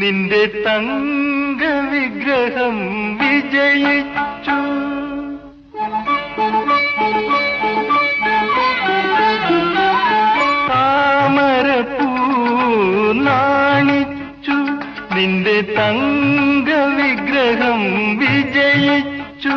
നിന്റെ തങ്ക വിഗ്രഹം വിജയിച്ചു താമരപ്പൂ നാണിച്ചു നിന്റെ തങ്ക വിഗ്രഹം വിജയിച്ചു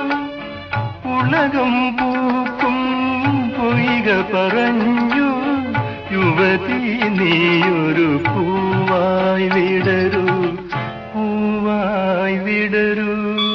ഉലകം പൂക്കും പൊയ്ക പറഞ്ഞു യുവതി നീയൊരു പൂവായി വിടരൂ പൂവായി വിടരൂ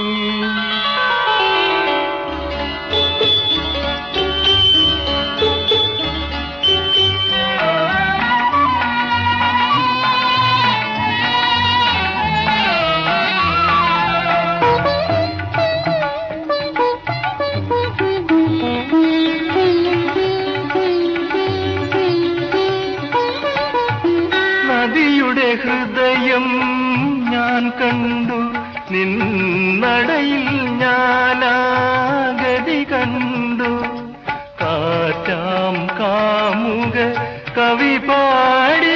നദിയുടെ ഹൃദയം ഞാൻ കണ്ടു നിന്നടയിൽ ഞാനാഗതി കണ്ടു കാറ്റാം കാമുക കവി പാടി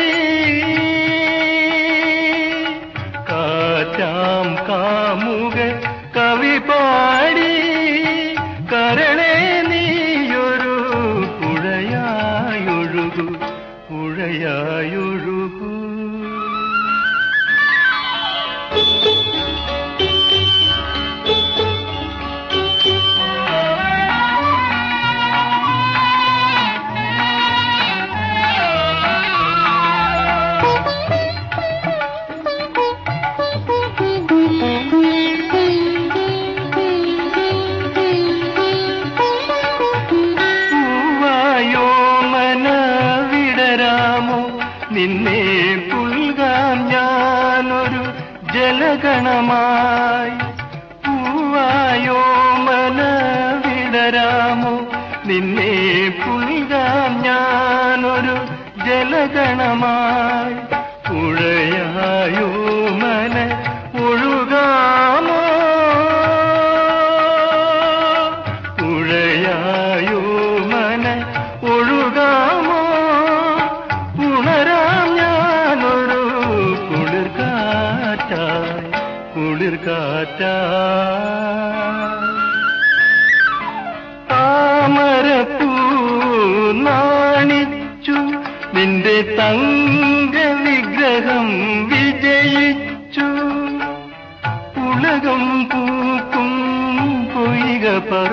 കാറ്റാം കാമുക കവി പാടി കരണേ നീയൊരു പുഴയായൊഴുകു പുഴയായൊഴുകു പൂവായോ മന വിടരാമോ നിന്നെ പുൽകാൻ ഞാനൊരു ജലഗണമായി പൂവായോ മന വിടരാമോ നിന്നെ പുൽകാൻ ഞാനൊരു ജലഗണമായി പുഴയായോ മന ഒഴുകാമോ പുഴയായോ മന ഒഴുകാമോ ഉണരാം ഞാനൊരു കുളിർക്കാറ്റായി കുളിർക്കാറ്റായി താമരപ്പൂ നാണിച്ചു നിന്റെ തങ്ക വിഗ്രഹം വിജയിച്ചു ഉലകം പൂക്കും പൊയ്ക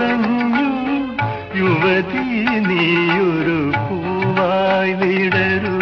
പറഞ്ഞു യുവതി നീയൊരു പൂവായി വിടരൂ